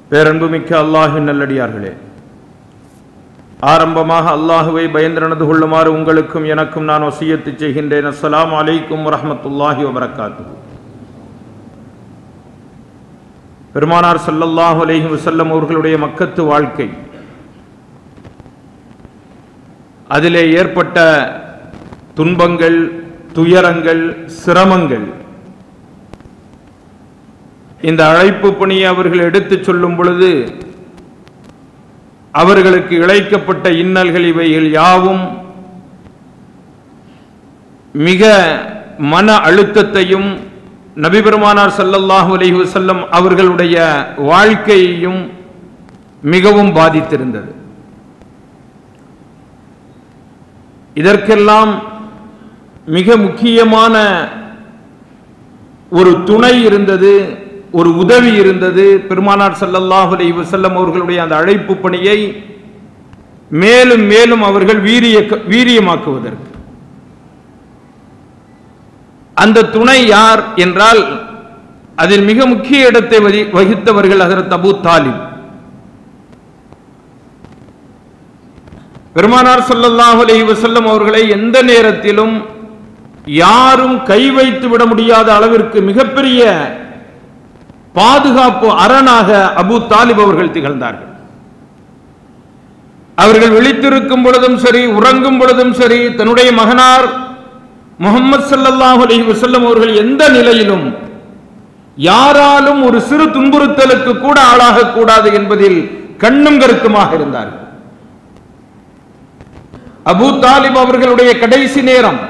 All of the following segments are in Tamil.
பேரன்புமிக்க அல்லாஹின் நல்லடியார்களே ஆரம்பமாக அல்லாஹுவை பயந்து நடந்து கொள்ளுமாறு உங்களுக்கும் எனக்கும் நான் வசியத்து செய்கின்றேன் அஸ்ஸலாமு அலைக்கும் வரஹ்மத்துல்லாஹி வபரகாத்து பெருமானார் ஸல்லல்லாஹு அலைஹி வஸல்லம் அவர்களுடைய மக்கத்து வாழ்க்கை அதிலே ஏற்பட்ட துன்பங்கள் துயரங்கள் சிரமங்கள் இந்த அழைப்பு பணியை அவர்கள் எடுத்துச் சொல்லும் பொழுது அவர்களுக்கு இழைக்கப்பட்ட இன்னல்கள் இவைகள் யாவும் மிக மன அழுத்தத்தையும் நபிபெருமானார் ஸல்லல்லாஹு அலைஹி வஸல்லம் அவர்களுடைய வாழ்க்கையையும் மிகவும் பாதித்திருந்தது இதற்கெல்லாம் மிக முக்கியமான ஒரு துணை இருந்தது ஒரு உதவி இருந்தது பெருமானார் ஸல்லல்லாஹு அலைஹி வஸல்லம் அவர்களுடைய அந்த அழைப்பு பணியை மேலும் மேலும் அவர்கள் வீரிய வீரியமாக்குவதற்கு அந்த துணை யார் என்றால் அதில் மிக முக்கிய இடத்தை வகி- வகித்தவர்கள் ஹஜரத் அபூ தாலிப் பெருமானார் ஸல்லல்லாஹு அலைஹி வஸல்லம் அவர்களை எந்த நேரத்திலும் யாரும் கை வைத்து விட முடியாத அளவிற்கு மிகப்பெரிய பாதுகாப்பு அரணாக அபூ தாலிப் அவர்கள் திகழ்ந்தார்கள் அவர்கள் விழித்திருக்கும் பொழுதும் சரி உறங்கும் பொழுதும் சரி தன்னுடைய மகனார் முகமது ஸல்லல்லாஹு அலைஹி வஸல்லம் அவர்கள் எந்த நிலையிலும் யாராலும் ஒரு சிறு துன்புறுத்தலுக்கு கூட ஆளாகக் கூடாது என்பதில் கண்ணும் கருத்துமாக இருந்தார்கள் அபூ தாலிப் அவர்களுடைய கடைசி நேரம்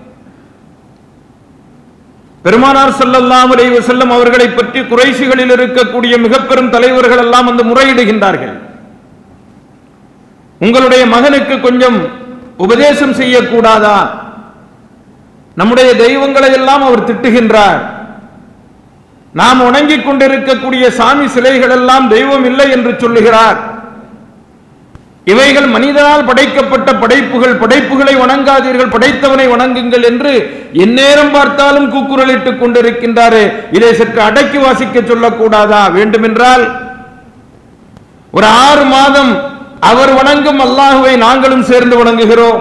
பெருமானார் ஸல்லல்லாஹு அலைஹி வஸல்லம் அவர்களை பற்றி குறைஷிகளில் இருக்கக்கூடிய மிக பெரும் தலைவர்கள் எல்லாம் வந்து முறையிடுகின்றார்கள் உங்களுடைய மகனுக்கு கொஞ்சம் உபதேசம் செய்யக்கூடாதா நம்முடைய தெய்வங்களை எல்லாம் அவர் திட்டுகின்றார் நாம் வணங்கிக் கொண்டிருக்கக்கூடிய சாமி சிலைகள் எல்லாம் தெய்வம் இல்லை என்று சொல்லுகிறார் இவைகள் மனிதனால் படைக்கப்பட்ட படைப்புகள் படைப்புகளை வணங்காதீர்கள் படைத்தவனை வணங்குங்கள் என்று எந்நேரம் பார்த்தாலும் கூக்குரலிட்டுக் கொண்டிருக்கின்றாரே இதை சற்று அடக்கி வாசிக்க சொல்லக்கூடாதா வேண்டுமென்றால் ஒரு ஆறு மாதம் அவர் வணங்கும் அல்லாஹுவை நாங்களும் சேர்ந்து வணங்குகிறோம்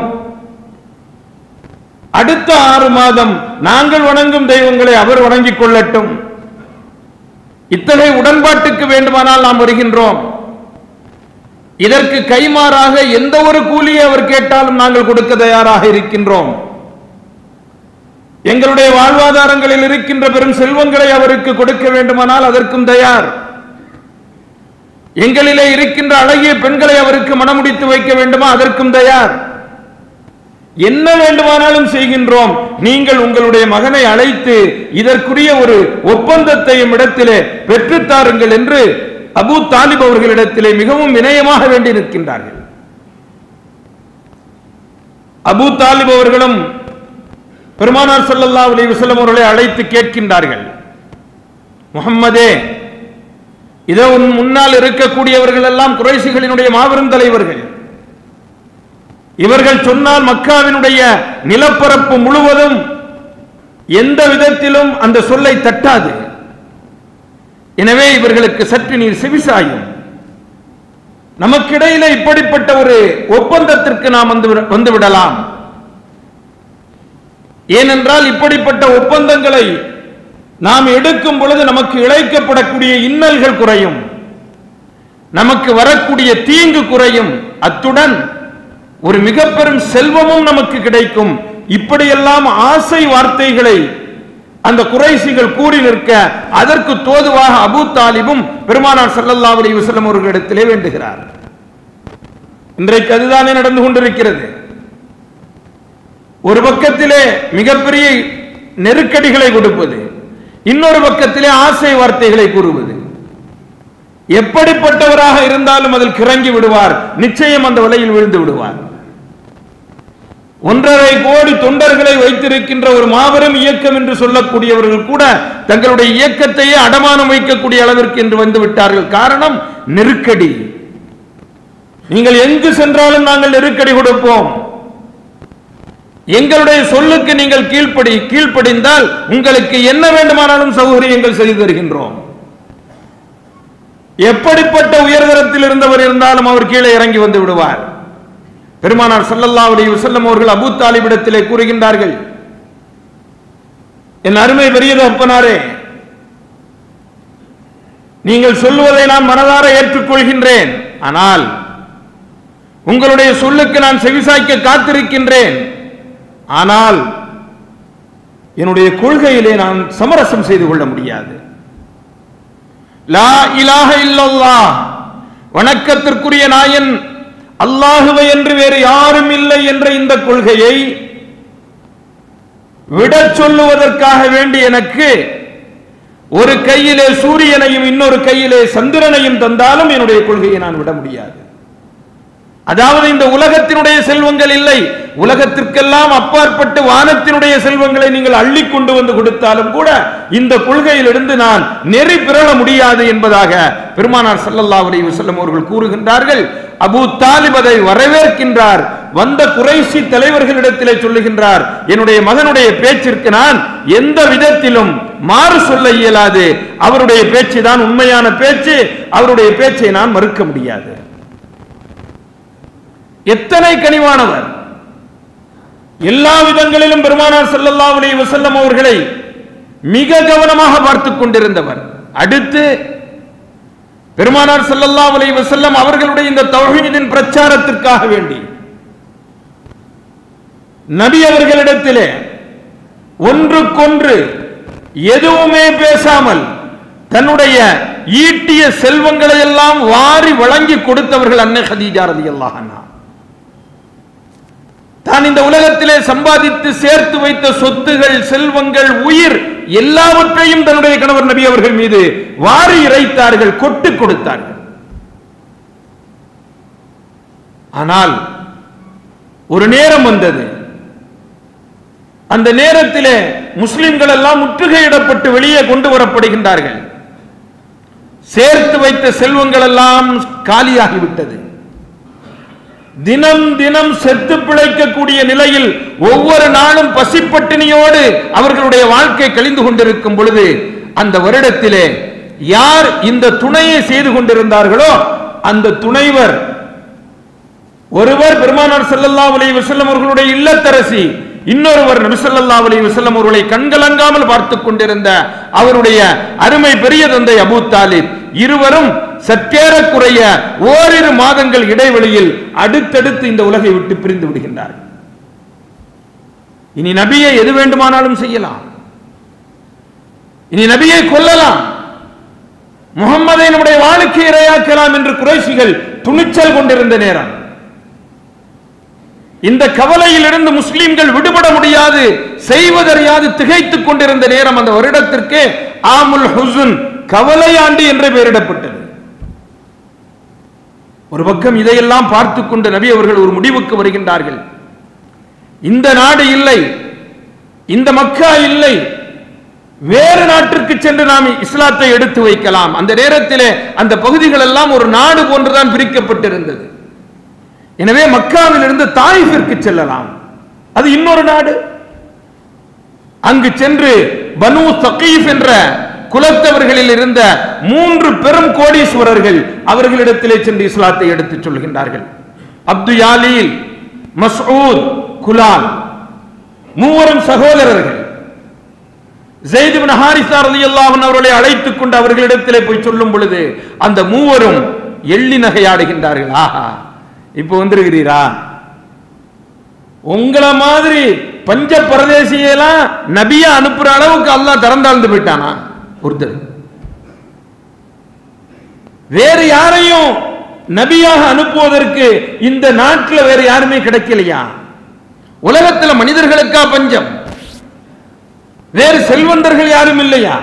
அடுத்த ஆறு மாதம் நாங்கள் வணங்கும் தெய்வங்களை அவர் வணங்கிக் கொள்ளட்டும் இத்தகைய உடன்பாட்டுக்கு வேண்டுமானால் நாம் வருகின்றோம் இதற்கு கைமாறாக எந்த ஒரு கூலியை அவர் கேட்டாலும் நாங்கள் கொடுக்க தயாராக இருக்கின்றோம் எங்களுடைய வாழ்வாதாரங்களில் இருக்கின்ற பெரும் செல்வங்களை அவருக்கு கொடுக்க வேண்டுமானால் அதற்கும் தயார் எங்களிலே இருக்கின்ற அழகிய பெண்களை அவருக்கு மனமுடித்து வைக்க வேண்டுமா அதற்கும் தயார் என்ன வேண்டுமானாலும் செய்கின்றோம் நீங்கள் உங்களுடைய மகனை அழைத்து இதற்குரிய ஒரு ஒப்பந்தத்தையும் இடத்திலே பெற்றுத்தாருங்கள் என்று அபூ தாலிப் அவர்களிடத்திலே மிகவும் வினயமாக வேண்டி நிற்கின்றார்கள் அபூ தாலிப் அவர்களும் பெருமானார் ஸல்லல்லாஹு அலைஹி வஸல்லம் அவர்களை அழைத்து கேட்கின்றார்கள் முஹம்மதே இதோ உன் முன்னால் இருக்கக்கூடியவர்கள் எல்லாம் குறைசிகளினுடைய மாபெரும் தலைவர்கள் இவர்கள் சொன்னால் மக்காவினுடைய நிலப்பரப்பு முழுவதும் எந்த விதத்திலும் அந்த சொல்லை தட்டாது எனவே இவர்களுக்கு சற்று நீர் செவிசாயும் நமக்கிடையில இப்படிப்பட்ட ஒரு ஒப்பந்தத்திற்கு நாம் வந்து விட- வந்து விடலாம் ஏனென்றால் இப்படிப்பட்ட ஒப்பந்தங்களை நாம் எடுக்கும் பொழுது நமக்கு இழைக்கப்படக்கூடிய இன்னல்கள் குறையும் நமக்கு வரக்கூடிய தீங்கு குறையும் அத்துடன் ஒரு மிக பெரும் செல்வமும் நமக்கு கிடைக்கும் இப்படியெல்லாம் ஆசை வார்த்தைகளை அந்த குறைசிகள் கூறி நிற்க அதற்கு தோதுவாக அபூ தாலிபும் பெருமானார் ஸல்லல்லாஹு அலைஹி வஸல்லம் அவர்களிடத்திலே வேண்டுகிறார் இன்றைக்கு அதுதானே நடந்து கொண்டிருக்கிறது ஒரு பக்கத்திலே மிகப்பெரிய நெருக்கடிகளை கொடுப்பது இன்னொரு பக்கத்திலே ஆசை வார்த்தைகளை கூறுவது எப்படிப்பட்டவராக இருந்தாலும் அதில் கிறங்கி விடுவார் நிச்சயம் அந்த வலையில் விழுந்து விடுவார் ஒன்றரை கோடி தொண்டர்களை வைத்திருக்கின்ற ஒரு மாபெரும் இயக்கம் என்று சொல்லக்கூடியவர்கள் கூட தங்களுடைய இயக்கத்தையே அடமானம் வைக்கக்கூடிய அளவிற்கு என்று வந்து விட்டார்கள் காரணம் நெருக்கடி நீங்கள் எங்கு சென்றாலும் நாங்கள் நெருக்கடி கொடுப்போம் எங்களுடைய சொல்லுக்கு நீங்கள் கீழ்ப்படி கீழ்ப்படிந்தால் உங்களுக்கு என்ன வேண்டுமானாலும் சௌகரியங்கள் செய்து தருகின்றோம் எப்படிப்பட்ட உயர்தரத்தில் இருந்தவர் இருந்தாலும் அவர் கீழே இறங்கி வந்து விடுவார் பெருமானார் ஸல்லல்லாஹு அலைஹி வஸல்லம் அவர்கள் அபூ தாலிபிடத்திலே கூறுகின்றார்கள் என் அருமை பெரிய தகப்பனாரே நீங்கள் சொல்லுவதை நான் மனதார ஏற்றுக்கொள்கின்றேன் ஆனால் உங்களுடைய சொல்லுக்கு நான் செவிசாய்க்க காத்திருக்கின்றேன் ஆனால் என்னுடைய கொள்கையிலே நான் சமரசம் செய்து கொள்ள முடியாது லா இலாஹ இல்லல்லாஹ் வணக்கத்திற்குரிய நாயன் அல்லாஹுவை என்று வேறு யாரும் இல்லை என்ற இந்த கொள்கையை விடச் சொல்லுவதற்காக வேண்டி எனக்கு ஒரு கையிலே சூரியனையும் இன்னொரு கையிலே சந்திரனையும் தந்தாலும் என்னுடைய கொள்கையை நான் விட முடியாது அதாவது இந்த உலகத்தினுடைய செல்வங்கள் இல்லை உலகத்திற்கெல்லாம் அப்பாற்பட்டு வானத்தினுடைய செல்வங்களை நீங்கள் அள்ளி கொண்டு வந்து கொடுத்தாலும் கூட இந்த கொள்கையிலிருந்து நான் நெறி பிறழ முடியாது என்பதாக பெருமானார் ஸல்லல்லாஹு அலைஹி வஸல்லம் அவர்கள் கூறுகின்றார்கள் அபூ தாலிப் அதை வரவேற்கின்றார் வந்த குறைசி தலைவர்களிடத்திலே சொல்லுகின்றார் என்னுடைய மகனுடைய பேச்சிற்கு நான் எந்த விதத்திலும் மாறு சொல்ல இயலாது அவருடைய பேச்சு தான் உண்மையான பேச்சு அவருடைய பேச்சை நான் மறுக்க முடியாது எத்தனை கனிவானவர் எல்லா விதங்களிலும் பெருமானார் ஸல்லல்லாஹு அலைஹி வஸல்லம் அவர்களை மிக கவனமாக பார்த்துக் கொண்டிருந்தவர் அடுத்து பெருமானார் ஸல்லல்லாஹு அலைஹி வஸல்லம் அவர்களுடைய இந்த தௌஹீதின் பிரச்சாரத்திற்காக வேண்டி நபி அவர்களிடத்திலே ஒன்றுக்கொன்று எதுவுமே பேசாமல் தன்னுடைய ஈட்டிய செல்வங்களை எல்லாம் வாரி வழங்கி கொடுத்தவர்கள் அன்னை ஹதீஜா ரலியல்லாஹு அன்ஹா தான் இந்த உலகத்திலே சம்பாதித்து சேர்த்து வைத்த சொத்துகள் செல்வங்கள் உயிர் எல்லாவற்றையும் தன்னுடைய கணவர் நபி அவர்கள் மீது வாரி இறைத்தார்கள் கொட்டு கொடுத்தார்கள் ஆனால் ஒரு நேரம் வந்தது அந்த நேரத்திலே முஸ்லிம்கள் எல்லாம் முற்றுகையிடப்பட்டு வெளியே கொண்டு வரப்படுகின்றார்கள் சேர்த்து வைத்த செல்வங்கள் எல்லாம் காலியாகிவிட்டது தினம் தினம் செத்து பிழைக்கக்கூடிய நிலையில் ஒவ்வொரு நாளும் பசிப்பட்டினியோடு அவர்களுடைய வாழ்க்கை கழிந்து கொண்டிருக்கும் பொழுது அந்த வருடத்திலே யார் இந்த துணையை செய்து கொண்டிருந்தார்களோ அந்த துணைவர் ஒருவர் பெருமானார் ஸல்லல்லாஹு அலைஹி வஸல்லம் அவர்களுடைய இல்லத்தரசி இன்னொருவர் நபி ஸல்லல்லாஹு அலைஹி வஸல்லம் அவர்களை கண்கலங்காமல் பார்த்துக் கொண்டிருந்த அவருடைய அருமை பெரிய தந்தை அபூ தாலிப் இருவரும் சற்றேறக்குறைய ஓரிரு மாதங்கள் இடைவெளியில் அடுத்தடுத்து இந்த உலகை விட்டு பிரிந்து விடுகின்றார்கள் இனி நபியை எது வேண்டுமானாலும் செய்யலாம் இனி நபியை கொல்லலாம் முகம்மதை நம்முடைய வாழ்க்கை இரையாக்கலாம் என்று குறைசிகள் துணிச்சல் கொண்டிருந்த நேரம் இந்த கவலையில் இருந்து முஸ்லிம்கள் விடுபட முடியாது செய்வதறியாது திகைத்துக் கொண்டிருந்த நேரம் அந்த வருடத்திற்கு ஆமுல் ஹுசுன் கவலையாண்டு என்று பெயரிடப்பட்டது ஒரு பக்கம் இதையெல்லாம் பார்த்துக் கொண்டு நபி அவர்கள் ஒரு முடிவுக்கு வருகின்றார்கள் இந்த நாடு இல்லை இந்த மக்கா இல்லை வேறு நாட்டிற்கு சென்று நாம் இஸ்லாத்தை எடுத்து வைக்கலாம் அந்த நேரத்திலே அந்த பகுதிகள் எல்லாம் ஒரு நாடு போன்றுதான் பிரிக்கப்பட்டிருந்தது எனவே மக்காவில் இருந்து தாயிஃபிற்கு செல்லலாம் அது இன்னொரு நாடு அங்கு சென்று பனு சகீஃப் என்ற குலத்தவர்களில் இருந்த மூன்று பெரும் கோடீஸ்வரர்கள் அவர்களிடத்திலே சென்று இஸ்லாத்தை எடுத்துச் சொல்கின்றார்கள் அப்து யாலீல் மஸ்ஊத் குலால் மூவரும் சகோதரர்கள் ஜெயித் பின் ஹாரிசா ரலியல்லாஹு அன்ஹு அவர்களை அழைத்துக் கொண்டு அவர்களிடத்திலே போய் சொல்லும் பொழுது அந்த மூவரும் எள்ளி நகையாடுகின்றார்கள் ஆஹா இப்போ வந்திருக்கிறீரா உங்கள மாதிரி பஞ்ச பரதேசியெல்லாம் நபியா அனுப்புற அளவுக்கு அல்லாஹ் திறந்தாழ்ந்து போயிட்டானா ஒருத்தர் வேறு யாரையும் நபியாக அனுப்புவதற்கு இந்த நாட்டில் வேற யாருமே கிடைக்கலையா உலகத்தில் மனிதர்களுக்கா பஞ்சம் வேறு செல்வந்தர்கள் யாரும் இல்லையா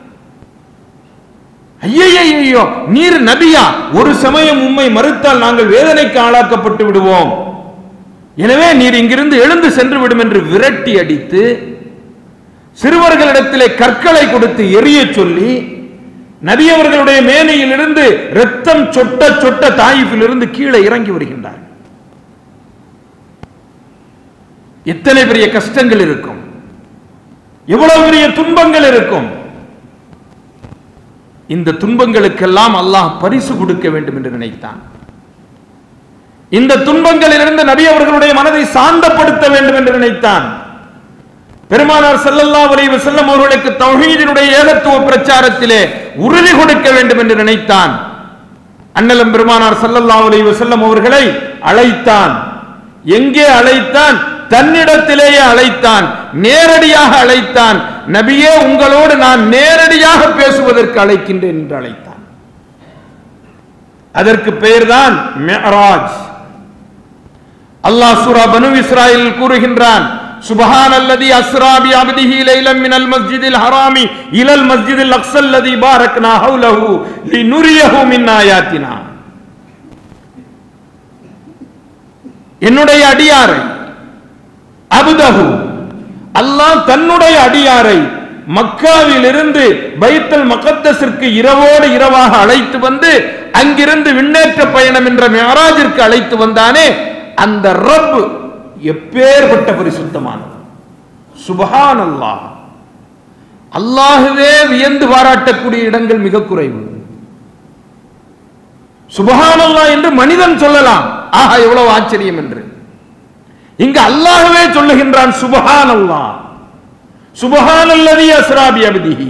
ஐயையோ நீர் நபியா ஒரு சமயம் உம்மை மறுத்தால் நாங்கள் வேதனைக்கு ஆளாக்கப்பட்டு விடுவோம் எனவே நீர் இங்கிருந்து எழுந்து சென்று விடும் என்று விரட்டி அடித்து சிறுவர்களிடத்திலே கற்களை கொடுத்து எரிய சொல்லி நபி அவர்களுடைய மேனையிலிருந்து ரத்தம் சொட்ட சொட்ட தாயிஃபிலிருந்து கீழே இறங்கி வருகின்றார் எத்தனை பெரிய கஷ்டங்கள் இருக்கும் எவ்வளவு பெரிய துன்பங்கள் இருக்கும் இந்த துன்பங்களுக்கெல்லாம் அல்லாஹ் பரிசு கொடுக்க வேண்டும் என்று நினைத்தான் இந்த துன்பங்களிலிருந்து நபி அவர்களுடைய மனதை சாந்தப்படுத்த வேண்டும் என்று நினைத்தான் பெருமானார் ஸல்லல்லாஹு அலைஹி வஸல்லம் அவர்களுக்கு தௌஹீதினுடைய ஏகத்துவ பிரச்சாரத்திலே உறுதி கொடுக்க வேண்டும் என்று நினைத்தான் அண்ணலம் பெருமானார் ஸல்லல்லாஹு அலைஹி வஸல்லம் அவர்களை அழைத்தான் எங்கே அழைத்தான் தன்னிடத்திலேயே அழைத்தான் நேரடியாக அழைத்தான் நபியே உங்களோடு நான் நேரடியாக பேசுவதற்கு அழைக்கின்றேன் என்று அழைத்தான் அதற்கு பெயர்தான் மிஅராஜ் அல்லாஹ் சூரா பனு இஸ்ராயில் கூறுகின்றான் சுபஹான் அல்லதி அஸ்ரா பி அப்திஹி லைலம் மினல் மஸ்ஜிதில் ஹராமி இலல் மஸ்ஜிதில் அக்ஸல் லதி பாரக்னா ஹவுலஹு லினுரியஹு மின் ஆயாத்தினா என்னுடைய அடியாரை அபுதஹு அல்லாஹ் தன்னுடைய அடியாரை மக்காவில் இருந்து பைத்தல் மகத்தஸிற்கு இரவோடு இரவாக அழைத்து வந்து அங்கிருந்து விண்ணேற்ற பயணம் என்ற மியராஜிற்கு அழைத்து வந்தானே அந்த ரப் எப்பேற்பட்ட பரிசுத்தமானது சுபஹான் அல்லாஹ் அல்லாஹுவே வியந்து பாராட்டக்கூடிய இடங்கள் மிக குறைவு சுபஹான் அல்லாஹ் என்று மனிதன் சொல்லலாம் ஆஹா எவ்வளவு ஆச்சரியம் என்று இங்கு அல்லாஹ்வே சொல்லுகின்றான் சுபஹான் அல்லாஹ் சுபஹான் அல்லதி அஸ்ராபி அபிதிஹி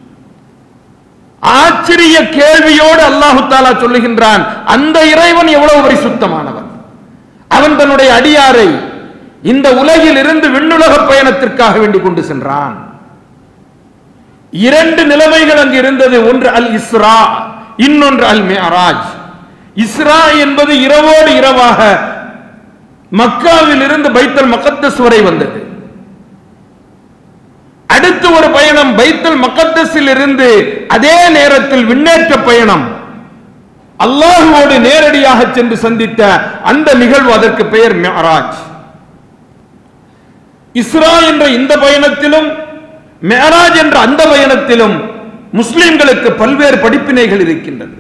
ஆச்சரிய கேள்வியோடு அல்லாஹு தாலா சொல்லுகின்றான் அந்த இறைவன் எவ்வளவு பரிசுத்தமானவன் அவன் தன்னுடைய அடியாரை இந்த உலகில் இருந்து விண்ணுலக பயணத்திற்காக வேண்டி கொண்டு சென்றான் இரண்டு நிலைமைகள் அங்கு இருந்தது ஒன்று அல் இஸ்ரா இன்னொன்று அல் மியராஜ் இஸ்ரா என்பது இரவோடு இரவாக மக்காவில் இருந்து பைத்தல் மக்கத்தஸ் வரை வந்தது அடுத்து ஒரு பயணம் பைத்தல் மக்கத்தஸில் இருந்து அதே நேரத்தில் விண்ணேற்ற பயணம் அல்லாஹுவோடு நேரடியாக சென்று சந்தித்த அந்த நிகழ்வு அதற்கு பெயர் மியராஜ் இஸ்ரா என்ற இந்த பயணத்திலும் மேராஜ் என்ற அந்த பயணத்திலும் முஸ்லிம்களுக்கு பல்வேறு படிப்பினைகள் இருக்கின்றது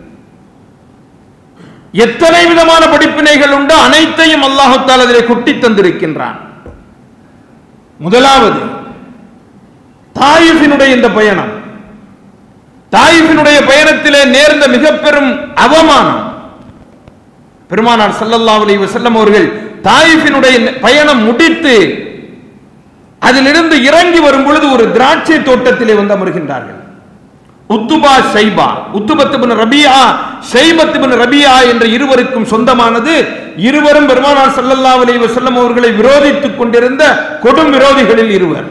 எத்தனை விதமான படிப்பினைகள் உண்டு அனைத்தையும் அல்லாஹால் அதிலே கொட்டி தந்திருக்கின்றான் முதலாவது தாயிஃபினுடைய இந்த பயணம் தாயிஃபினுடைய பயணத்திலே நேர்ந்த மிக பெரும் அவமானம் பெருமானார் ஸல்லல்லாஹு அலைஹி வஸல்லம் அவர்கள் தாயிஃபினுடைய பயணம் முடித்து அதிலிருந்து இறங்கி வரும் பொழுது ஒரு திராட்சை தோட்டத்திலே வந்து அமர்கின்றார்கள் உத்துபா ஷைபா உத்துபத்து பின் ரபியா ஷைபத்து பின் ரபியா என்ற இருவருக்கும் சொந்தமானது இருவரும் பெருமானார் ஸல்லல்லாஹு அலைஹி வஸல்லம் அவர்களை விரோதித்துக் கொண்டிருந்த கொடும் விரோதிகளில் இருவர்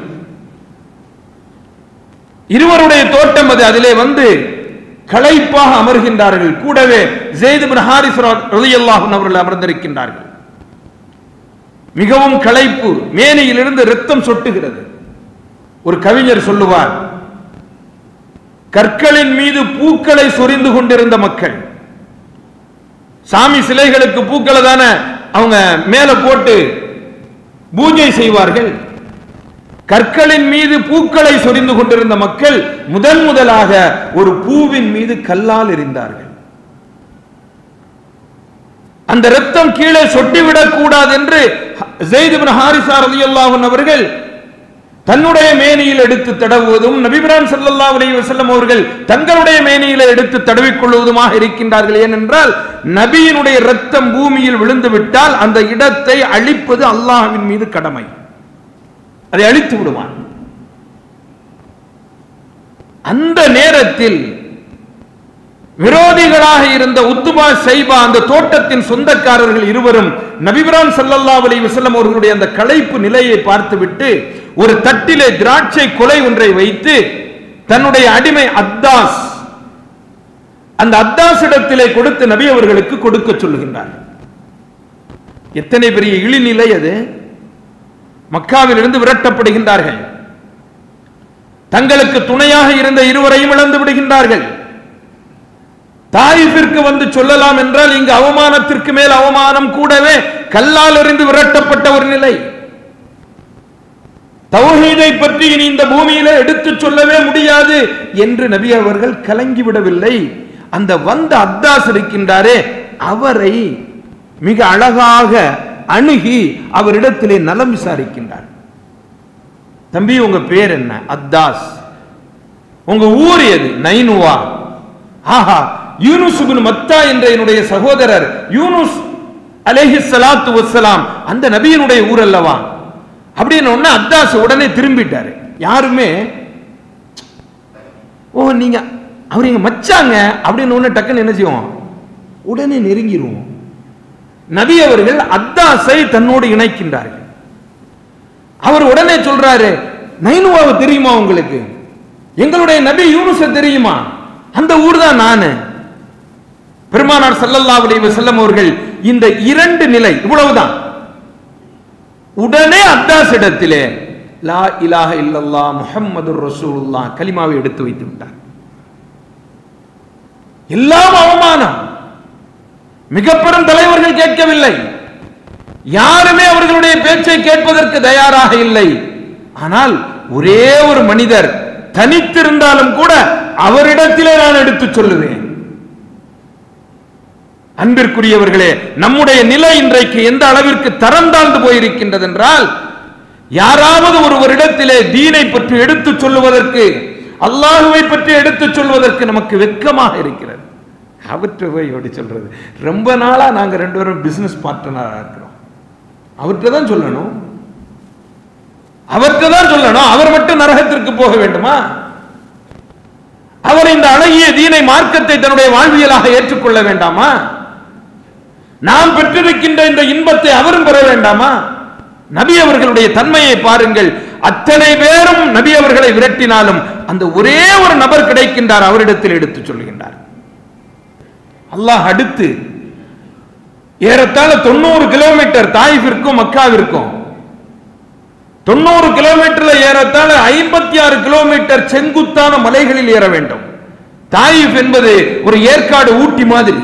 இருவருடைய தோட்டம் அது அதிலே வந்து களைப்பாக அமர்கின்றார்கள் கூடவே ஜெயித் பின் ஹாரிஸ் ரலியல்லாஹு அன்ஹு அவர்கள் அமர்ந்திருக்கின்றார்கள் மிகவும் களைப்பு மேனியிலிருந்து ரத்தம் சொட்டுகிறது ஒரு கவிஞர் சொல்லுவார் கற்களின் மீது பூக்களை சொரிந்து கொண்டிருந்த மக்கள் சாமி சிலைகளுக்கு பூக்களை தானே அவங்க மேல போட்டு பூஜை செய்வார்கள் கற்களின் மீது பூக்களை சொரிந்து கொண்டிருந்த மக்கள் முதன் முதலாக ஒரு பூவின் மீது கல்லால் எறிந்தார்கள் அந்த ரத்தம் கீழே சொட்டிவிடக் கூடாது என்று ஜெயித் இப்னு ஹாரிஸா ரலியல்லாஹு அன்ஹு அவர்கள் தன்னுடைய மேனியில் எடுத்து தடவுவதும் நபிபிரான் ஸல்லல்லாஹு அலைஹி வஸல்லம் அவர்கள் தங்களுடைய மேனியில எடுத்து தடவிக் கொள்வதுமாக இருக்கின்றார்கள் ஏனென்றால் நபியினுடைய ரத்தம் பூமியில் விழுந்து விட்டால் அந்த இடத்தை அழிப்பது அல்லாஹ்வின் மீது கடமை அதை அழித்து விடுவான் அந்த நேரத்தில் விரோதிகளாக இருந்த உத்துபா சைபா அந்த தோட்டத்தின் சொந்தக்காரர்கள் இருவரும் நபிபிரான் ஸல்லல்லாஹு அலைஹி வஸல்லம் அவர்களுடைய அந்த களைப்பு நிலையை பார்த்துவிட்டு ஒரு தட்டிலே திராட்சை கொலை ஒன்றை வைத்து தன்னுடைய அடிமை அத்தாஸ் அந்த அத்தாஸ் இடத்திலே கொடுத்து நபி அவர்களுக்கு கொடுக்க சொல்லுகின்றார் எத்தனை பெரிய இழிநிலை அது மக்காவில் இருந்து விரட்டப்படுகின்றார்கள் தங்களுக்கு துணையாக இருந்த இருவரையும் இழந்து விடுகின்றார்கள் தாயிஃபிற்கு வந்து சொல்லலாம் என்றால் இங்கு அவமானத்திற்கு மேல் அவமானம் கூடவே கல்லால் எறிந்து விரட்டப்பட்ட ஒரு நிலை தௌஹீதை பற்றி இனி இந்த பூமியில எடுத்து சொல்லவே முடியாது என்று நபி அவர்கள் கலங்கி விடவில்லை அந்த வந்த அத்தாஸ் இருக்கின்றாரே அவரை மிக அழகாக அணுகி அவரிடத்திலே நலம் விசாரிக்கின்றார் தம்பி உங்க பேர் என்ன அத்தாஸ் உங்க ஊர் எது நைனுவா ஆஹா யூனுஸ் இப்னு மத்தா என்ற என்னுடைய சகோதரர் யூனுஸ் அலைஹி ஸலாத்து வஸ்ஸலாம் அந்த நபியினுடைய ஊர் அல்லவா அப்படின்னு உடனே அத்தாஸ் உடனே திரும்பிட்டாரு யாருமே ஓ நீங்க அவர் எங்க மச்சாங்க அப்படின்னு உடனே டக்குன்னு என்ன செய்வோம் உடனே நெருங்கிடுவோம் நபி அவர்கள் அத்தாஸை தன்னோடு இணைக்கின்றார்கள் அவர் உடனே சொல்றாரு நைனுவாவை தெரியுமா உங்களுக்கு எங்களுடைய நபி யூனுஸ தெரியுமா அந்த ஊர் தான் நானு பெருமானார் ஸல்லல்லாஹு அலைஹி வஸல்லம் அவர்கள் இந்த இரண்டு நிலை இவ்வளவுதான் உடனே அத்தாஸ் இடத்திலே லா இலாஹ இல்லல்லாஹ் முஹம்மதுர் ரசூலுல்லாஹ் கலிமாவை எடுத்து வைத்து விட்டார் எல்லாம் அவமானம் மிக பெரும் தலைவர்கள் கேட்கவில்லை யாருமே அவர்களுடைய பேச்சை கேட்பதற்கு தயாராக இல்லை ஆனால் ஒரே ஒரு மனிதர் தனித்திருந்தாலும் கூட அவரிடத்திலே நான் எடுத்துச் சொல்லுவேன் அன்பிற்குரியவர்களே நம்முடைய நிலை இன்றைக்கு எந்த அளவிற்கு தரம் தாழ்ந்து போயிருக்கின்றது என்றால் யாராவது ஒருவரிடத்திலே தீனை பற்றி எடுத்துச் சொல்லுவதற்கு அல்லாஹுவை பற்றி எடுத்துச் சொல்வதற்கு நமக்கு வெட்கமாக இருக்கிறது அவற்றை போய் எப்படி சொல்றது ரொம்ப நாளா நாங்க ரெண்டு பேரும் பிசினஸ் பார்ட்னரா இருக்கிறோம் அவர்கிட்ட தான் சொல்லணும் அவர்கிட்ட தான் சொல்லணும் அவர் மட்டும் நரகத்திற்கு போக வேண்டுமா அவர் இந்த அழகிய தீனை மார்க்கத்தை தன்னுடைய வாழ்வியலாக ஏற்றுக்கொள்ள வேண்டாமா நாம் பெற்றிருக்கின்ற இந்த இன்பத்தை அவரும் பெற வேண்டாமா நபி அவர்களுடைய தன்மையை பாருங்கள் அத்தனை பேரும் நபி அவர்களை விரட்டினாலும் அந்த ஒரே ஒரு நபர் கிடைக்கின்றார் அவரிடத்தில் எடுத்துச் சொல்கின்றார் அல்லாஹ் அடுத்து ஏறத்தாழ தொண்ணூறு கிலோமீட்டர் தாயிஃபிற்கும் மக்காவிற்கும் தொண்ணூறு கிலோமீட்டர்ல ஏறத்தாழ ஐம்பத்தி ஆறு கிலோமீட்டர் செங்குத்தான மலைகளில் ஏற வேண்டும் தாயிஃப் என்பது ஒரு ஏற்காடு ஊட்டி மாதிரி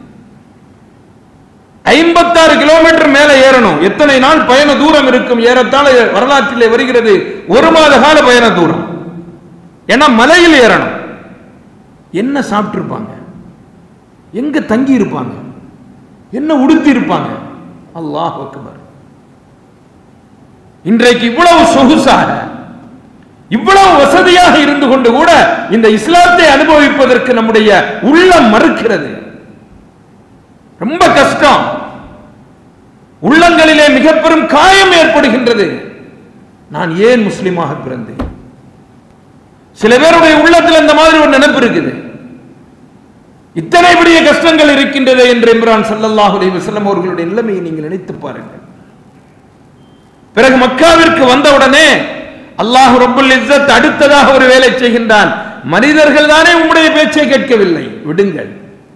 ஐம்பத்தாறு கிலோமீட்டர் மேல ஏறணும் எத்தனை நாள் பயண தூரம் இருக்கும் ஏறத்தாழ வரலாற்றிலே வருகிறது ஒரு மாத கால பயண தூரம் ஏன்னா மலையில் ஏறணும் என்ன சாப்பிட்டிருப்பாங்க எங்க தங்கி இருப்பாங்க என்ன உடுத்தி இருப்பாங்க அல்லாஹ் அக்பர் இன்றைக்கு இவ்வளவு சொகுசாக இவ்வளவு வசதியாக இருந்து கொண்டு கூட இந்த இஸ்லாத்தை அனுபவிப்பதற்கு நம்முடைய உள்ளம் மறுக்கிறது ரொம்ப கஷ்டம் உள்ளங்களிலே மிக பெரும் காயம் ஏற்படுகின்றது நான் ஏன் முஸ்லிமாக பிறந்தேன் சில பேருடைய உள்ளத்தில் இந்த மாதிரி ஒரு நினைப்பு இருக்குது இத்தனை பெரிய கஷ்டங்கள் இருக்கின்றது என்று இம்ரான் ஸல்லல்லாஹு அலைஹி வஸல்லம் அவர்களுடைய நிலைமையை நீங்கள் நினைத்து பாருங்கள் பிறகு மக்காவிற்கு வந்தவுடனே அல்லாஹ் ரப்புல் இஸ்ஸத் அடுத்ததாக ஒரு வேலை செய்கின்றான் மனிதர்கள் தானே உம்முடைய பேச்சை கேட்கவில்லை விடுங்கள்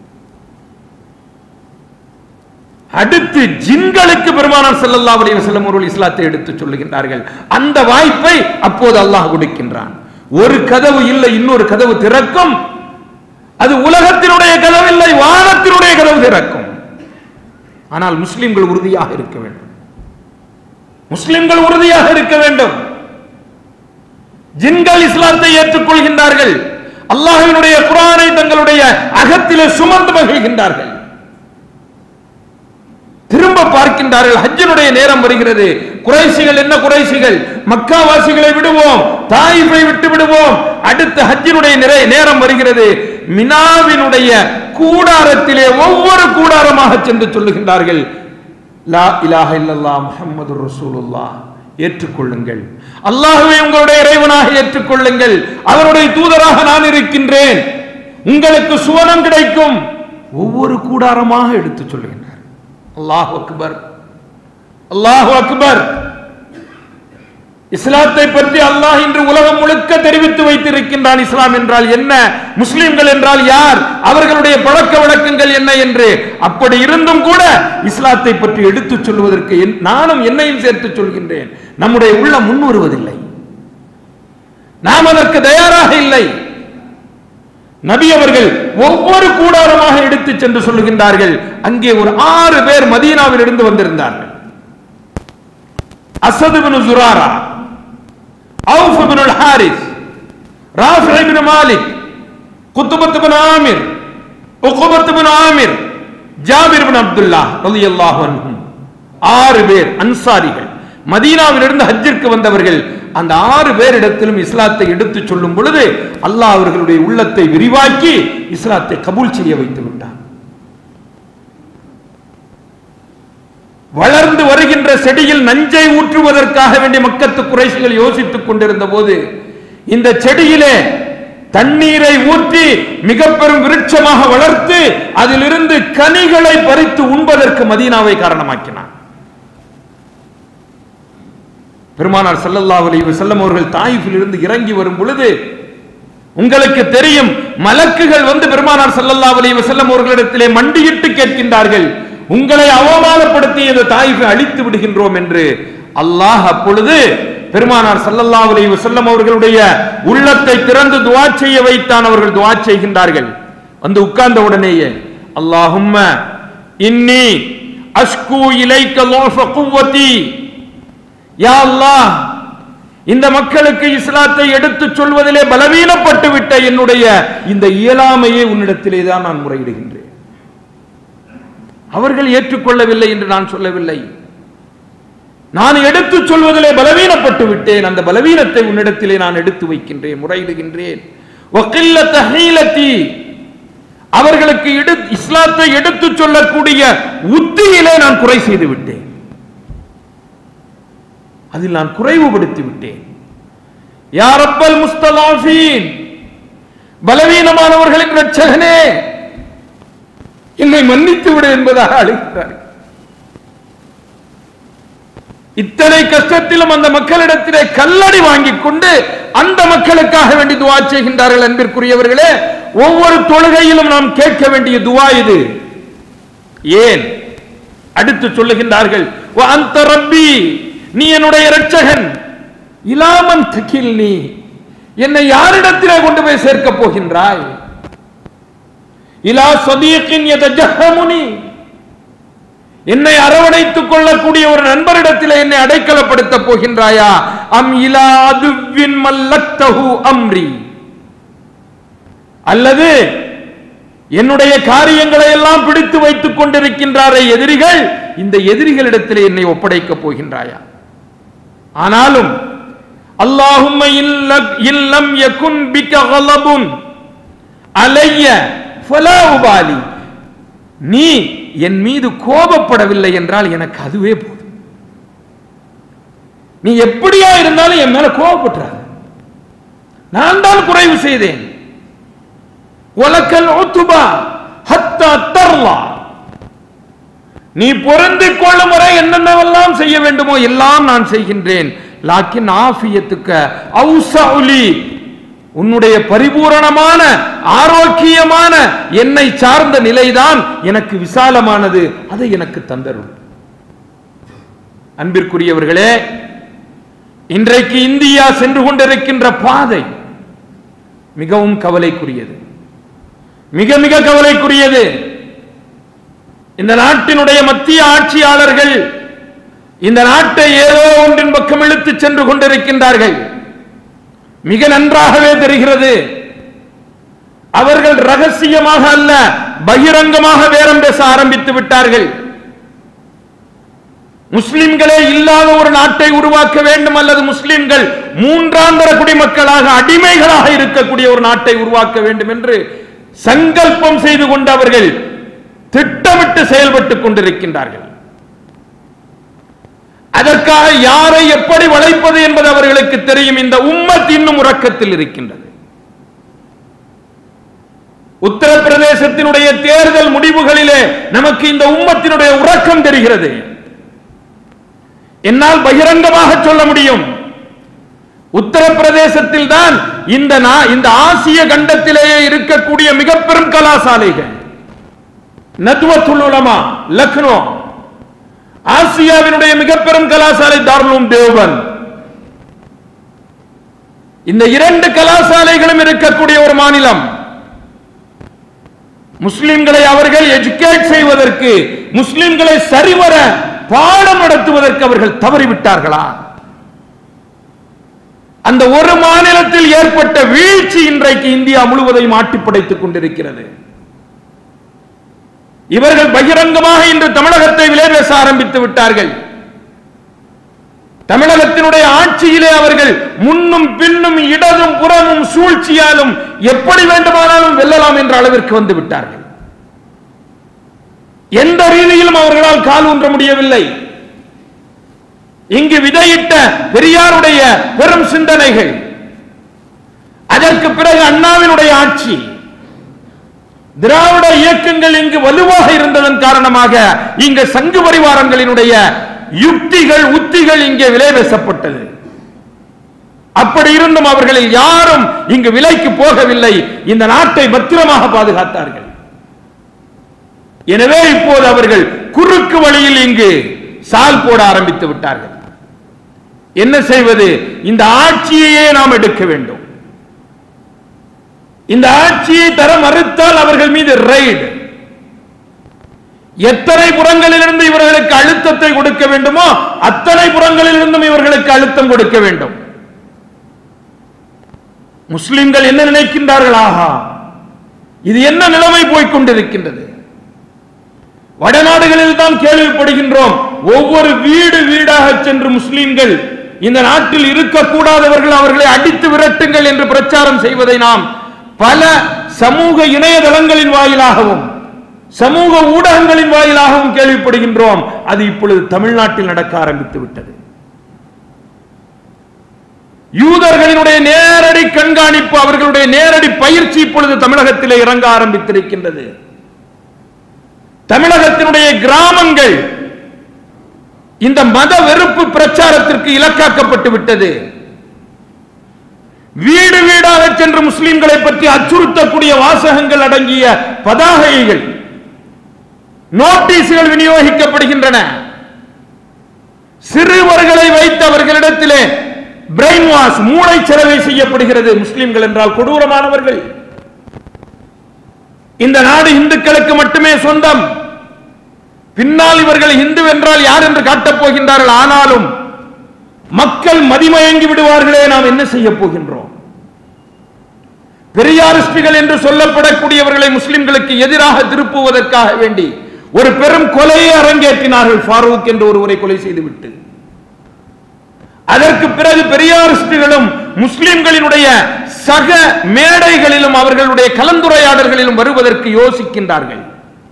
அடுத்து ஜின்களுக்கு பெருமானார் ஸல்லல்லாஹு அலைஹி வஸல்லம் அவர்கள் இஸ்லாத்தை எடுத்துச் சொல்லுகின்றார்கள் அந்த வாய்ப்பை அப்போது அல்லாஹ் கொடுக்கின்றான் ஒரு கதவு இல்லை இன்னொரு கதவு திறக்கும் அது உலகத்தினுடைய கதவு இல்லை வானத்தினுடைய கதவு திறக்கும் ஆனால் முஸ்லிம்கள் உறுதியாக இருக்க வேண்டும் முஸ்லிம்கள் உறுதியாக இருக்க வேண்டும் ஜின்கள் இஸ்லாத்தை ஏற்றுக்கொள்கின்றார்கள் அல்லாஹ்வினுடைய குர்ஆனை தங்களுடைய அகத்திலே சுமந்து மகிழ்கின்றார்கள் திரும்ப பார்க்கின்றார்கள் ஹஜ்ஜினுடைய நேரம் வருகிறது குறைசிகள் என்ன குறைசிகள் மக்காவாசிகளை விடுவோம் தாயிஃபை விட்டு விடுவோம் அடுத்த ஹஜ்ஜினுடைய நிறை நேரம் வருகிறது மினாவினுடைய கூடாரத்திலே ஒவ்வொரு கூடாரமாக சென்று சொல்லுகின்றார்கள் லா இலாஹ இல்லல்லாஹ் முஹம்மது ரசூலுல்லாஹ் ஏற்றுக்கொள்ளுங்கள் அல்லாஹ்வை உங்களுடைய இறைவனாக ஏற்றுக்கொள்ளுங்கள் அவருடைய தூதராக நான் இருக்கின்றேன் உங்களுக்கு சுவனம் கிடைக்கும் ஒவ்வொரு கூடாரமாக எடுத்து சொல்லுகின்றார் அல்லாஹ் அக்பர் அல்லாஹ் அக்பர் இஸ்லாத்தை பற்றி அல்லாஹ் இன்று உலகம் முழுக்க தெரிவித்து வைத்திருக்கின்றான் இஸ்லாம் என்றால் என்ன முஸ்லிம்கள் என்றால் யார் அவர்களுடைய பழக்க வழக்கங்கள் என்ன என்று அப்படி இருந்தும் கூட இஸ்லாத்தை பற்றி எடுத்துச் சொல்வதற்கு என்- நானும் என்னையும் சேர்த்து சொல்கின்றேன் நம்முடைய உள்ளம் முன் வருவதில்லை நாம் அதற்கு தயாராக இல்லை நபி அவர்கள் ஒவ்வொரு கூடாரமாக எடுத்துச் சென்று சொல்லுகின்றார்கள் அங்கே ஒரு ஆறு பேர் மதீனாவில் இருந்து வந்திருந்தார்கள் Asad bin Zurara Awf bin Harith Rafi bin Malik Qutbah bin Amir Uqbah bin Amir Jabir bin Abdullah ரலியல்லாஹு அன்ஹும் ஆறு பேர் அன்சாரிகள் மதீனாவிலிருந்து ஹஜ்ஜிற்கு வந்தவர்கள் அந்த ஆறு பேரிடத்திலும் இஸ்லாத்தை எடுத்துச் சொல்லும் பொழுது அல்லாஹ் அவர்களுடைய உள்ளத்தை விரிவாக்கி இஸ்லாத்தை கபூல் செய்ய வைத்து விட்டான் வளர்ந்து வருகின்ற செடியில் நஞ்சை ஊற்றுவதற்காக வேண்டிய மக்கத்து குறைசிகள் யோசித்துக் கொண்டிருந்த போது இந்த செடியிலே தண்ணீரை ஊற்றி மிக பெரும் விருட்சமாக வளர்த்து அதிலிருந்து கனிகளை பறித்து உண்பதற்கு மதீனாவை காரணமாக்கினான் பெருமானார் ஸல்லல்லாஹு அலைஹி வஸல்லம் அவர்கள் தாயிஃபில் இருந்து இறங்கி வரும் பொழுது உங்களுக்கு தெரியும் மலக்குகள் வந்து பெருமானார் ஸல்லல்லாஹு அலைஹி வஸல்லம் அவர்களிடத்திலே மண்டியிட்டு கேட்கின்றார்கள் உங்களை அவமானப்படுத்தி இந்த தாயிஃபை அழித்து விடுகின்றோம் என்று அல்லாஹ் அப்பொழுது பெருமானார் ஸல்லல்லாஹு அலைஹி வஸல்லம் அவர்களுடைய உள்ளத்தை திறந்து துஆ செய்ய வைத்தான் அவர்கள் துஆ செய்கின்றார்கள் வந்து உட்கார்ந்த உடனேயே அல்லாஹும்ம இன்னி அஷ்கு இலைக்க லோஃப குவத்தி யா அல்லாஹ் இந்த மக்களுக்கு இஸ்லாத்தை எடுத்துச் சொல்வதிலே பலவீனப்பட்டு விட்ட என்னுடைய இந்த இயலாமையை உன்னிடத்திலே தான் நான் முறையிடுகின்றேன் அவர்கள் ஏற்றுக்கொள்ளவில்லை என்று நான் சொல்லவில்லை நான் எடுத்துச் சொல்வதிலே பலவீனப்பட்டு விட்டேன் அந்த பலவீனத்தை உன்னிடத்திலே நான் எடுத்து வைக்கின்றேன் முறையிடுகின்றேன் வக்கில்லத்த ஹீலத்தி அவர்களுக்கு எடு இஸ்லாத்தை எடுத்துச் சொல்லக்கூடிய உத்தியிலே நான் குறை செய்து விட்டேன் அதில் நான் குறைவுபடுத்தி விட்டேன் யார் அப்பல் முஸ்தலாஃபீன் பலவீனமானவர்களின் ரட்சகனே என்னை மன்னித்து விடு என்பதாக அழைக்கிறார் இத்தனை கஷ்டத்திலும் அந்த மக்களிடத்திலே கல்லடி வாங்கிக் கொண்டு அந்த மக்களுக்காக வேண்டி துவா செய்கின்றார்கள் அன்பிற்குரியவர்களே ஒவ்வொரு தொழுகையிலும் நாம் கேட்க வேண்டிய துவா இது ஏன் அடுத்து சொல்லுகின்றார்கள் "வ அன்த ரப்பி நீ என்னுடைய இரட்சகன் இலாமன் தக்கில் நீ என்னை யாரிடத்திலே கொண்டு போய் சேர்க்க போகின்றாய் இலா சதீக்கின் யதஜஹமுனி என்னை அரவணைத்துக் கொள்ளக்கூடிய ஒரு நண்பரிடத்திலே என்னை அடைக்கலப்படுத்த போகின்றாயா அம் இலா அதுவின் மல்லத்தஹு அம்ரி அல்லது என்னுடைய காரியங்களை எல்லாம் பிடித்து வைத்துக் கொண்டிருக்கின்றாரே எதிரிகள் இந்த எதிரிகளிடத்திலே என்னை ஒப்படைக்கப் போகின்றாயா ஆனாலும் அல்லாஹும்ம இல்ல- இல்லம் யகுன் பிக கலபுன் அலைய ஃபலா உபாலி நீ என் மீது கோபப்படவில்லை என்றால் எனக்கு அதுவே போதும் நீ எப்படியா இருந்தாலும் என் மேல கோபப்பட்டுறாங்க நான் தான் குறைவு செய்தேன் உலக்கல் ஒத்துபா ஹத்தா தர்லா நீ பொருந்திக் கொள்ளும் வரை என்னென்னவெல்லாம் செய்ய வேண்டுமோ எல்லாம் நான் செய்கின்றேன் லாக்கின் ஆஃபியத்துக்க அவுசவுலி உன்னுடைய பரிபூரணமான ஆரோக்கியமான என்னை சார்ந்த நிலைதான் எனக்கு விசாலமானது அதை எனக்கு தந்தரும் அன்பிற்குரியவர்களே இன்றைக்கு இந்தியா சென்று கொண்டிருக்கின்ற பாதை மிகவும் கவலைக்குரியது மிக மிக கவலைக்குரியது இந்த நாட்டினுடைய மத்திய ஆட்சியாளர்கள் இந்த நாட்டை ஏதோ ஒன்றின் பக்கம் இழுத்துச் சென்று கொண்டிருக்கின்றார்கள் மிக நன்றாகவே தெரிகிறது அவர்கள் ரகசியமாக அல்ல பகிரங்கமாக பேரம் பேச ஆரம்பித்து விட்டார்கள் முஸ்லிம்களே இல்லாத ஒரு நாட்டை உருவாக்க வேண்டும் அல்லது முஸ்லிம்கள் மூன்றாந்தர குடிமக்களாக அடிமைகளாக இருக்கக்கூடிய ஒரு நாட்டை உருவாக்க வேண்டும் என்று சங்கல்பம் செய்து கொண்டு அவர்கள் திட்டமிட்டு செயல்பட்டுக் கொண்டிருக்கின்றார்கள் அதற்காக யாரை எப்படி வளைப்பது என்பது அவர்களுக்கு தெரியும் இந்த உம்மத் இன்னும் உறக்கத்தில் இருக்கின்றது உத்தரப்பிரதேசத்தினுடைய தேர்தல் முடிவுகளிலே நமக்கு இந்த உம்மத்தினுடைய உறக்கம் தெரிகிறது என்னால் பகிரங்கமாக சொல்ல முடியும் உத்தரப்பிரதேசத்தில் தான் இந்த நா- இந்த ஆசிய கண்டத்திலேயே இருக்கக்கூடிய மிக பெரும் கலாசாலைகள் நத்வத்துல் உலமா லக்னோ ஆசியாவினுடைய மிக பெரும் கலாசாலை தார்லூம் தேவன் இந்த இரண்டு கலாசாலைகளும் இருக்கக்கூடிய ஒரு மாநிலம் முஸ்லிம்களை அவர்கள் எஜுகேட் செய்வதற்கு முஸ்லிம்களை சரிவர பாடம் நடத்துவதற்கு அவர்கள் தவறிவிட்டார்களா அந்த ஒரு மாநிலத்தில் ஏற்பட்ட வீழ்ச்சி இன்றைக்கு இந்தியா முழுவதையும் ஆட்டிப்படைத்துக் கொண்டிருக்கிறது இவர்கள் பகிரங்கமாக இன்று தமிழகத்தை விலை பேச ஆரம்பித்து விட்டார்கள் தமிழகத்தினுடைய ஆட்சியிலே அவர்கள் முன்னும் பின்னும் இடதும் புறமும் சூழ்ச்சியாலும் எப்படி வேண்டுமானாலும் வெல்லலாம் என்ற அளவிற்கு வந்து விட்டார்கள் எந்த ரீதியிலும் அவர்களால் கால் ஊன்ற முடியவில்லை இங்கு விதையிட்ட பெரியாருடைய பெரும் சிந்தனைகள் அதற்கு பிறகு அண்ணாவினுடைய ஆட்சி திராவிட இயக்கங்கள் இங்கு வலுவாக இருந்ததன் காரணமாக இங்கு சங்கு பரிவாரங்களினுடைய யுக்திகள் உத்திகள் இங்கே விலை பேசப்பட்டது அப்படி இருந்தும் அவர்களில் யாரும் இங்கு விலைக்கு போகவில்லை இந்த நாட்டை பத்திரமாக பாதுகாத்தார்கள் எனவே இப்போது அவர்கள் குறுக்கு வழியில் இங்கு சால் போட ஆரம்பித்து விட்டார்கள் என்ன செய்வது இந்த ஆட்சியையே நாம் எடுக்க வேண்டும் இந்த ஆட்சியை தர மறுத்தால் அவர்கள் மீது ரைடு எத்தனை புறங்களிலிருந்து இவர்களுக்கு அழுத்தத்தை கொடுக்க வேண்டுமோ அத்தனை புறங்களிலிருந்தும் இவர்களுக்கு அழுத்தம் கொடுக்க வேண்டும் முஸ்லிம்கள் என்ன நினைக்கின்றார்கள் ஆஹா இது என்ன நிலைமை போய்க் கொண்டிருக்கின்றது வடநாடுகளில் தான் கேள்விப்படுகின்றோம் ஒவ்வொரு வீடு வீடாக சென்று முஸ்லிம்கள் இந்த நாட்டில் இருக்கக்கூடாதவர்கள் அவர்களை அடித்து விரட்டுங்கள் என்று பிரச்சாரம் செய்வதை நாம் பல சமூக இணையதளங்களின் வாயிலாகவும் சமூக ஊடகங்களின் வாயிலாகவும் கேள்விப்படுகின்றோம் அது இப்பொழுது தமிழ்நாட்டில் நடக்க ஆரம்பித்து விட்டது யூதர்களினுடைய நேரடி கண்காணிப்பு அவர்களுடைய நேரடி பயிற்சி இப்பொழுது தமிழகத்திலே இறங்க ஆரம்பித்திருக்கின்றது தமிழகத்தினுடைய கிராமங்கள் இந்த மத வெறுப்பு பிரச்சாரத்திற்கு இலக்காக்கப்பட்டு விட்டது வீடு வீடாக சென்று முஸ்லிம்களை பற்றி அச்சுறுத்தக்கூடிய வாசகங்கள் அடங்கிய பதாகைகள் நோட்டீஸ்கள் விநியோகிக்கப்படுகின்றன சிறுவர்களை வைத்து அவர்களிடத்திலே பிரெயின் வாஷ் மூளை செலவை செய்யப்படுகிறது முஸ்லிம்கள் என்றால் கொடூரமானவர்கள் இந்த நாடு இந்துக்களுக்கு மட்டுமே சொந்தம் பின்னால் இவர்கள் இந்து என்றால் யார் என்று காட்டப் போகின்றார்கள் ஆனாலும் மக்கள் மதிமயங்கி விடுவார்களே நாம் என்ன செய்ய போகின்றோம் பெரியாரிஸ்டுகள் என்று சொல்லப்படக்கூடியவர்களை முஸ்லிம்களுக்கு எதிராக திருப்புவதற்காக வேண்டி ஒரு பெரும் கொலையை அரங்கேற்றினார்கள் ஃபாரூக் என்று ஒருவரை கொலை செய்துவிட்டு அதற்கு பிறகு பெரியாரிஸ்டுகளும் முஸ்லிம்களினுடைய சக மேடைகளிலும் அவர்களுடைய கலந்துரையாடல்களிலும் வருவதற்கு யோசிக்கின்றார்கள்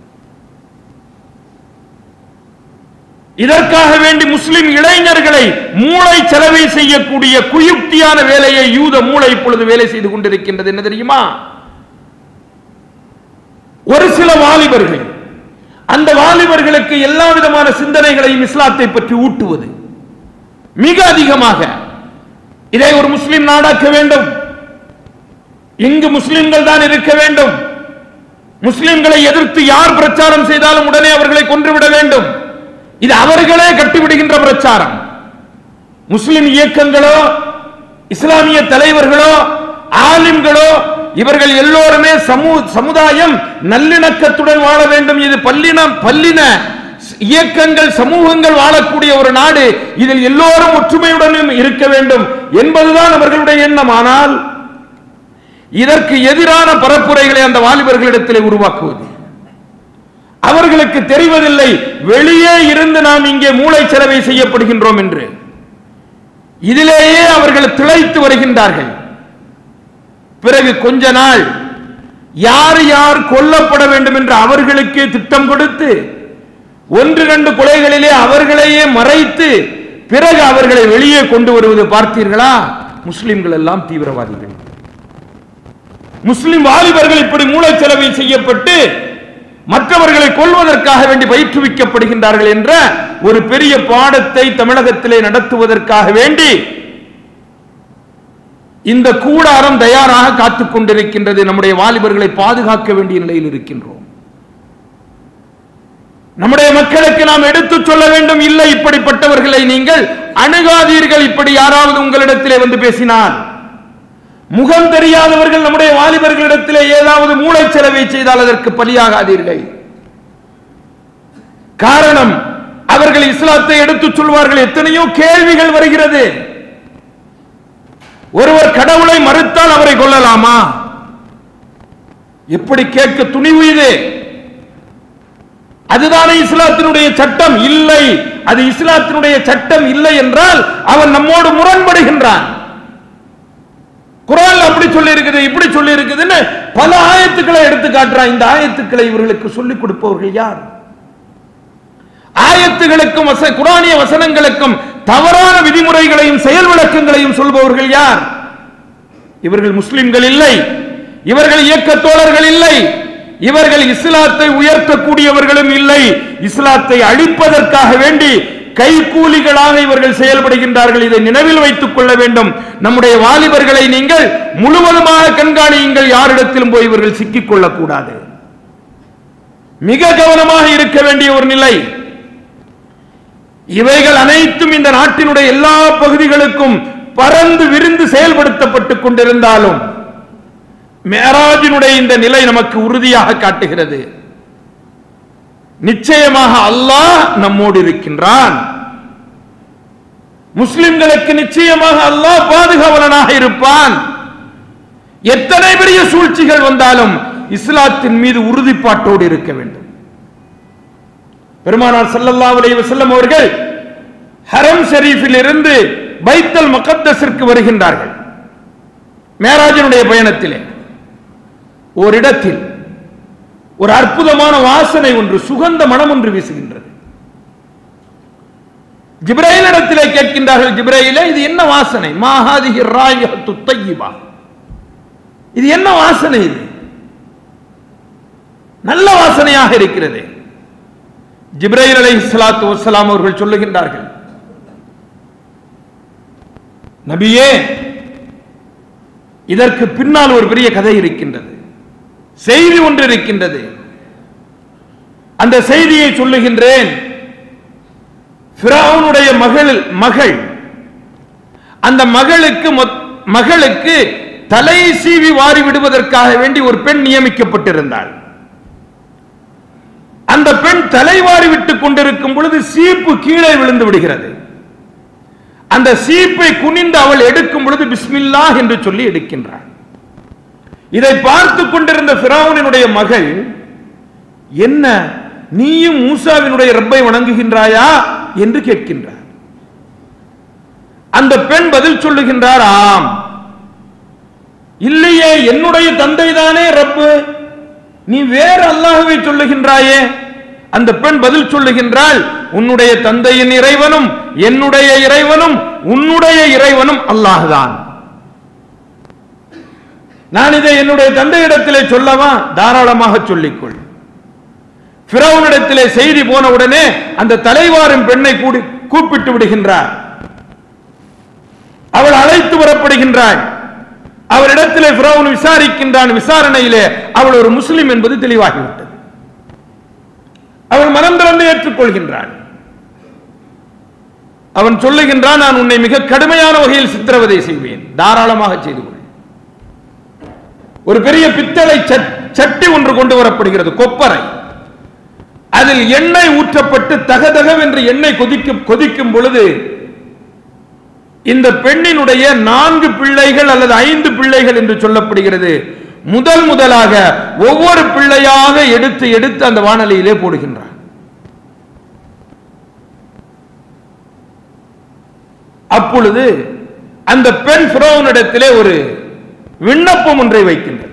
இதற்காக வேண்டி முஸ்லிம் இளைஞர்களை மூளை செலவை செய்யக்கூடிய குயுக்தியான வேலையை யூத மூளை இப்பொழுது வேலை செய்து கொண்டிருக்கின்றது என்ன தெரியுமா ஒரு சில வாலிபர்கள் அந்த வாலிபர்களுக்கு எல்லா விதமான சிந்தனைகளையும் இஸ்லாத்தை பற்றி ஊட்டுவது மிக அதிகமாக இதை ஒரு முஸ்லிம் நாடாக்க வேண்டும் இங்கு முஸ்லிம்கள் தான் இருக்க வேண்டும் முஸ்லிம்களை எதிர்த்து யார் பிரச்சாரம் செய்தாலும் உடனே அவர்களை கொன்றுவிட வேண்டும் இது அவர்களே கட்டிவிடுகின்ற பிரச்சாரம் முஸ்லிம் இயக்கங்களோ இஸ்லாமிய தலைவர்களோ ஆலிம்களோ இவர்கள் எல்லோருமே சமூ சமுதாயம் நல்லிணக்கத்துடன் வாழ வேண்டும் இது பல்லினம் பல்லின இயக்கங்கள் சமூகங்கள் வாழக்கூடிய ஒரு நாடு இதில் எல்லோரும் ஒற்றுமையுடனும் இருக்க வேண்டும் என்பதுதான் அவர்களுடைய எண்ணம் ஆனால் இதற்கு எதிரான பரப்புரைகளை அந்த வாலிபர்களிடத்திலே உருவாக்குவது அவர்களுக்கு தெரிவதில்லை வெளியே இருந்து நாம் இங்கே மூளை செலவை செய்யப்படுகின்றோம் என்று இதிலேயே அவர்கள் திளைத்து வருகின்றார்கள் பிறகு கொஞ்ச நாள் யார் யார் கொல்லப்பட வேண்டும் என்று அவர்களுக்கே திட்டம் கொடுத்து ஒன்று இரண்டு கொலைகளிலே அவர்களையே மறைத்து பிறகு அவர்களை வெளியே கொண்டு வருவது பார்த்தீர்களா முஸ்லிம்கள் எல்லாம் தீவிரவாதிகள் முஸ்லிம் வாலிபர்கள் இப்படி மூளைச்சலவை செய்யப்பட்டு மற்றவர்களை கொல்வதற்காக வேண்டி பயிற்றுவிக்கப்படுகின்றார்கள் என்ற ஒரு பெரிய பாடத்தை தமிழகத்திலே நடத்துவதற்காக வேண்டி இந்த கூடாரம் தயாராக காத்துக் கொண்டிருக்கின்றது நம்முடைய வாலிபர்களை பாதுகாக்க வேண்டிய நிலையில் இருக்கின்றோம் நம்முடைய மக்களுக்கு நாம் எடுத்துச் சொல்ல வேண்டும் இல்லை இப்படிப்பட்டவர்களை நீங்கள் அணுகாதீர்கள் இப்படி யாராவது உங்களிடத்திலே வந்து பேசினார் முகம் தெரியாதவர்கள் நம்முடைய வாலிபர்களிடத்திலே ஏதாவது மூளை செலவை செய்தால் அதற்கு பலியாகாதீர்கள் காரணம் அவர்கள் இஸ்லாத்தை எடுத்துச் சொல்வார்கள் எத்தனையோ கேள்விகள் வருகிறது ஒருவர் கடவுளை மறுத்தால் அவரை கொல்லலாமா எப்படி கேட்க துணிவு இது அதுதானே இஸ்லாத்தினுடைய சட்டம் இல்லை அது இஸ்லாத்தினுடைய சட்டம் இல்லை என்றால் அவன் நம்மோடு முரண்படுகின்றான் குரான் அப்படி சொல்லி இருக்குது இப்படி சொல்லி இருக்குதுன்னு பல ஆயத்துக்களை எடுத்து காட்டுறான் இந்த ஆயத்துக்களை இவர்களுக்கு சொல்லிக் கொடுப்பவர்கள் யார் ஆயத்துகளுக்கும் வச குரானிய வசனங்களுக்கும் தவறான விதிமுறைகளையும் செயல் விளக்கங்களையும் சொல்பவர்கள் யார் இவர்கள் முஸ்லிம்கள் இல்லை இவர்கள் இயக்க தோழர்கள் இல்லை இவர்கள் இஸ்லாத்தை உயர்த்தக்கூடியவர்களும் இல்லை இஸ்லாத்தை அழிப்பதற்காக வேண்டி கைகூலிகளாக இவர்கள் செயல்படுகின்றார்கள் இதை நினைவில் வைத்துக் கொள்ள வேண்டும் நம்முடைய வாலிபர்களை நீங்கள் முழுவதுமாக கண்காணியுங்கள் யாரிடத்திலும் போய் இவர்கள் சிக்கிக் கொள்ளக்கூடாது மிக கவனமாக இருக்க வேண்டிய ஒரு நிலை இவைகள் அனைத்தும் இந்த நாட்டினுடைய எல்லா பகுதிகளுக்கும் பறந்து விரிந்து செயல்படுத்தப்பட்டுக் கொண்டிருந்தாலும் மேராஜினுடைய இந்த நிலை நமக்கு உறுதியாக காட்டுகிறது நிச்சயமாக அல்லாஹ் நம்மோடு இருக்கின்றான் முஸ்லிம்களுக்கு நிச்சயமாக அல்லாஹ் பாதுகாவலனாக இருப்பான் எத்தனை பெரிய சூழ்ச்சிகள் வந்தாலும் இஸ்லாத்தின் மீது உறுதிப்பாட்டோடு இருக்க வேண்டும் பெருமானார் ஸல்லல்லாஹு அலைஹி வஸல்லம் அவர்கள் ஹரம் ஷரீஃபில் இருந்து பைத்தல் முகத்தஸிற்கு வருகின்றார்கள் மேராஜனுடைய பயணத்திலே ஓரிடத்தில் ஒரு அற்புதமான வாசனை ஒன்று சுகந்த மனம் ஒன்று வீசுகின்றது ஜிப்ரையில் இடத்திலே கேட்கின்றார்கள் ஜிப்ரையிலே இது என்ன வாசனை மாஹாதிஹி ராயஹத்து தய்யிபா இது என்ன வாசனை இது நல்ல வாசனையாக இருக்கிறது ஜிப்ரைல் அலைஹிஸ்ஸலாத்து வஸ்ஸலாம் அவர்கள் சொல்லுகின்றார்கள் நபியே இதற்கு பின்னால் ஒரு பெரிய கதை இருக்கின்றது செய்தி ஒன்று இருக்கின்றது அந்த செய்தியை சொல்லுகின்றேன் ஃபிரௌனுடைய மகள் மகள் அந்த மகளுக்கு மொத்- மகளுக்கு தலை சீவி வாரி விடுவதற்காக வேண்டி ஒரு பெண் நியமிக்கப்பட்டிருந்தாள் அந்த பெண் தலைவாரி விட்டுக் கொண்டிருக்கும் பொழுது சீப்பு கீழே விழுந்து விடுகிறது அந்த சீப்பை குனிந்து அவள் எடுக்கும் பொழுது பிஸ்மில்லா என்று சொல்லி எடுக்கின்றாள் இதை பார்த்து கொண்டிருந்த பிராவுனினுடைய மகள் என்ன நீயும் மூசாவினுடைய ரப்பை வணங்குகின்றாயா என்று கேட்கின்றார் அந்த பெண் பதில் சொல்லுகின்றார் ஆம் இல்லையே என்னுடைய தந்தை தானே ரப்பு நீ வேறு அல்லாஹுவை சொல்லுகின்றாயே அந்த பெண் பதில் சொல்லுகின்றாள் உன்னுடைய தந்தையின் இறைவனும் என்னுடைய இறைவனும் உன்னுடைய இறைவனும் அல்லாஹ்தான் நான் இதை என்னுடைய தந்தையிடத்திலே சொல்லவா தாராளமாக சொல்லிக்கொள் பிறவனிடத்திலே செய்தி போன உடனே அந்த தலைவாரும் பெண்ணை கூடி கூப்பிட்டு விடுகின்றார் அவள் அழைத்து வரப்படுகின்றாள் அவரிடத்திலே பிறவன் விசாரிக்கின்றான் விசாரணையிலே அவள் ஒரு முஸ்லிம் என்பது தெளிவாகிவிட்டது அவள் மனம் திறந்து ஏற்றுக்கொள்கின்றாள் அவன் சொல்லுகின்றான் நான் உன்னை மிக கடுமையான வகையில் சித்திரவதை செய்வேன் தாராளமாக செய்து கொள் ஒரு பெரிய பித்தளை சட்- சட்டி ஒன்று கொண்டு வரப்படுகிறது கொப்பரை அதில் எண்ணெய் ஊற்றப்பட்டு தகதகவென்று எண்ணெய் கொதிக்கும் கொதிக்கும் பொழுது இந்த பெண்ணினுடைய நான்கு பிள்ளைகள் அல்லது ஐந்து பிள்ளைகள் என்று சொல்லப்படுகிறது முதல் முதலாக ஒவ்வொரு பிள்ளையாக எடுத்து எடுத்து அந்த வானலியிலே போடுகின்றார் அப்பொழுது அந்த பெண் பிரோவனிடத்திலே ஒரு விண்ணப்பம் ஒன்றை வைக்கின்றது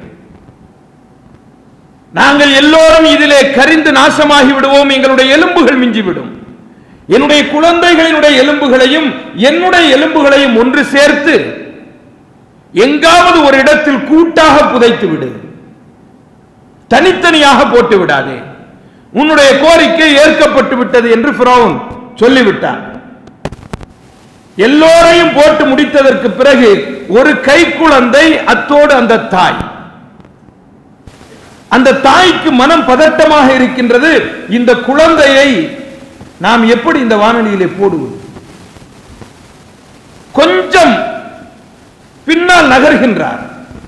நாங்கள் எல்லோரும் இதிலே கரிந்து நாசமாகி விடுவோம் எங்களுடைய எலும்புகள் மிஞ்சிவிடும் என்னுடைய குழந்தைகளினுடைய எலும்புகளையும் என்னுடைய எலும்புகளையும் ஒன்று சேர்த்து எங்காவது ஒரு இடத்தில் கூட்டாக புதைத்து விடு தனித்தனியாக போட்டு விடாதே உன்னுடைய கோரிக்கை ஏற்கப்பட்டு விட்டது என்று பிரவுன் சொல்லிவிட்டார் எல்லோரையும் போட்டு முடித்ததற்கு பிறகு ஒரு கை குழந்தை அத்தோடு அந்த தாய் அந்த தாய்க்கு மனம் பதட்டமாக இருக்கின்றது இந்த குழந்தையை நாம் எப்படி இந்த வானொலியிலே போடுவது கொஞ்சம் பின்னால் நகர்கின்றார்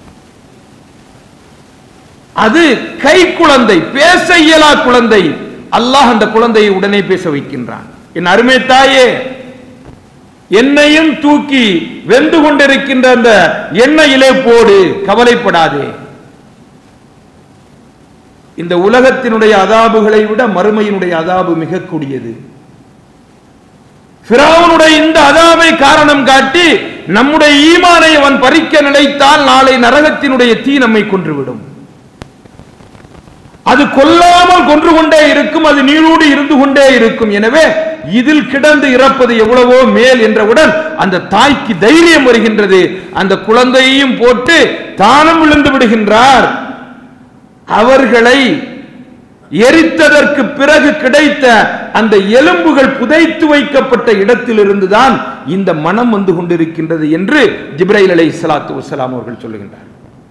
அது கை குழந்தை பேச இயலா குழந்தை அல்லாஹ் அந்த குழந்தையை உடனே பேச வைக்கின்றான் என் அருமை தாயே என்னையும் தூக்கி வெந்து கொண்டிருக்கின்ற அந்த எண்ணெயிலே போடு கவலைப்படாதே இந்த உலகத்தினுடைய அதாபுகளை விட மறுமையினுடைய அதாபு மிக கூடியது பிராவனுடைய இந்த அதாவை காரணம் காட்டி நம்முடைய ஈமானை அவன் பறிக்க நினைத்தால் நாளை நரகத்தினுடைய தீ நம்மை கொன்றுவிடும் அது கொல்லாமல் கொன்று கொண்டே இருக்கும் அது நீரோடு இருந்து கொண்டே இருக்கும் எனவே இதில் கிடந்து இறப்பது எவ்வளவோ மேல் என்றவுடன் அந்த தாய்க்கு தைரியம் வருகின்றது அந்த குழந்தையையும் போட்டு தானும் விழுந்து விடுகின்றார் அவர்களை எரித்ததற்கு பிறகு கிடைத்த அந்த எலும்புகள் புதைத்து வைக்கப்பட்ட இடத்திலிருந்துதான் இந்த மனம் வந்து கொண்டிருக்கின்றது என்று ஜிப்ரைல் அலை சலாத்து வசலாம் அவர்கள் சொல்லுகின்றார்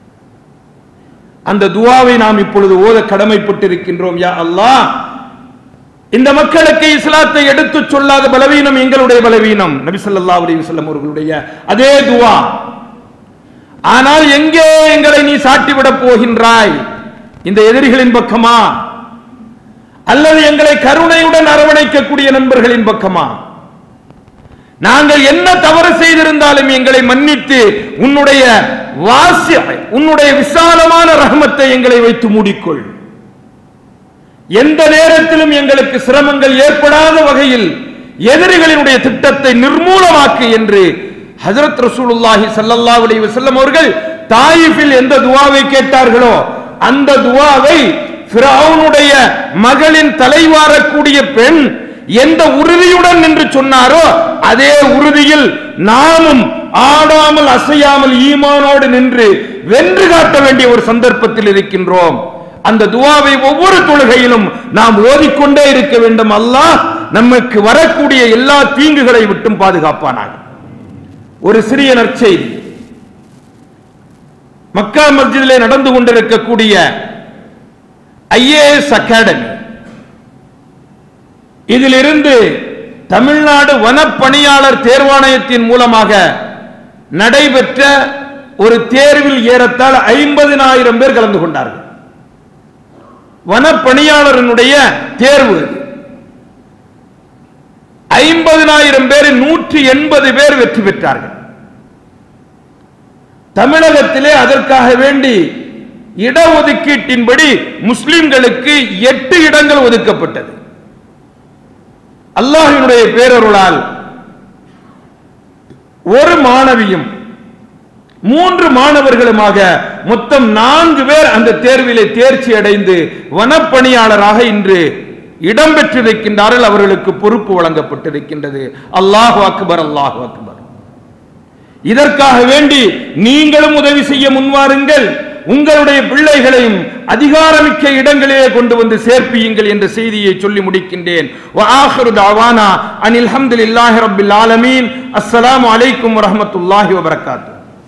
அந்த துவாவை நாம் இப்பொழுது ஓத கடமைப்பட்டிருக்கின்றோம் யா அல்லாஹ் இந்த மக்களுக்கு இஸ்லாத்தை எடுத்துச் சொல்லாத பலவீனம் எங்களுடைய பலவீனம் நபி ஸல்லல்லாஹு அலைஹி வஸல்லம் அவர்களுடைய அதே துவா ஆனால் எங்கே எங்களை நீ சாட்டிவிடப் போகின்றாய் இந்த எதிரிகளின் பக்கமா அல்லது எங்களை கருணையுடன் அரவணைக்கக்கூடிய நண்பர்களின் பக்கமா நாங்கள் என்ன தவறு செய்திருந்தாலும் எங்களை மன்னித்து உன்னுடைய வாசிய உன்னுடைய விசாலமான ரஹமத்தை எங்களை வைத்து மூடிக்கொள் எந்த நேரத்திலும் எங்களுக்கு சிரமங்கள் ஏற்படாத வகையில் எதிரிகளினுடைய திட்டத்தை நிர்மூலமாக்கு என்று ஹஜரத் ரசூலுல்லாஹி ஸல்லல்லாஹு அலைஹி வஸல்லம் அவர்கள் தாயிஃபில் எந்த துவாவை கேட்டார்களோ அந்த துவாவை ஃபிரௌனுடைய மகளின் தலைவாரக்கூடிய பெண் எந்த உறுதியுடன் நின்று சொன்னாரோ அதே உறுதியில் நாமும் ஆடாமல் அசையாமல் ஈமானோடு நின்று வென்று காட்ட வேண்டிய ஒரு சந்தர்ப்பத்தில் இருக்கின்றோம் அந்த துவாவை ஒவ்வொரு தொழுகையிலும் நாம் ஓதிக்கொண்டே இருக்க வேண்டும் அல்லாஹ் நமக்கு வரக்கூடிய எல்லா தீங்குகளை விட்டும் பாதுகாப்பானாக ஒரு சிறிய நற்செய்தி மக்கா மஸ்ஜிதிலே நடந்து கொண்டிருக்கக்கூடிய ஐஏஎஸ் அகாடமி இதிலிருந்து தமிழ்நாடு வனப்பணியாளர் தேர்வாணையத்தின் மூலமாக நடைபெற்ற ஒரு தேர்வில் ஏறத்தாழ ஐம்பதினாயிரம் பேர் கலந்து கொண்டார்கள் வனப்பணியாளரினுடைய தேர்வு இது. ஐம்பதினாயிரம் பேரில் நூற்றி எண்பது பேர் வெற்றி பெற்றார்கள் தமிழகத்திலே அதற்காக வேண்டி இடஒதுக்கீட்டின்படி முஸ்லிம்களுக்கு எட்டு இடங்கள் ஒதுக்கப்பட்டது அல்லாஹினுடைய பேரருளால் ஒரு மாணவியும் மூன்று மாணவர்களுமாக மொத்தம் நான்கு பேர் அந்த தேர்விலே தேர்ச்சி அடைந்து வனப்பணியாளராக இன்று இடம்பெற்றிருக்கின்றார்கள் அவர்களுக்கு பொறுப்பு வழங்கப்பட்டிருக்கின்றது அல்லாஹ் அக்பர் அல்லாஹ் அக்பர் இதற்காக வேண்டி நீங்களும் உதவி செய்ய முன்வாருங்கள் உங்களுடைய பிள்ளைகளையும் அதிகாரமிக்க இடங்களிலே கொண்டு வந்து சேர்ப்பியுங்கள் என்ற செய்தியை சொல்லி முடிக்கின்றேன் وآخر دعوانا أن الحمد لله رب العالمين السلام عليكم ورحمة الله وبركاته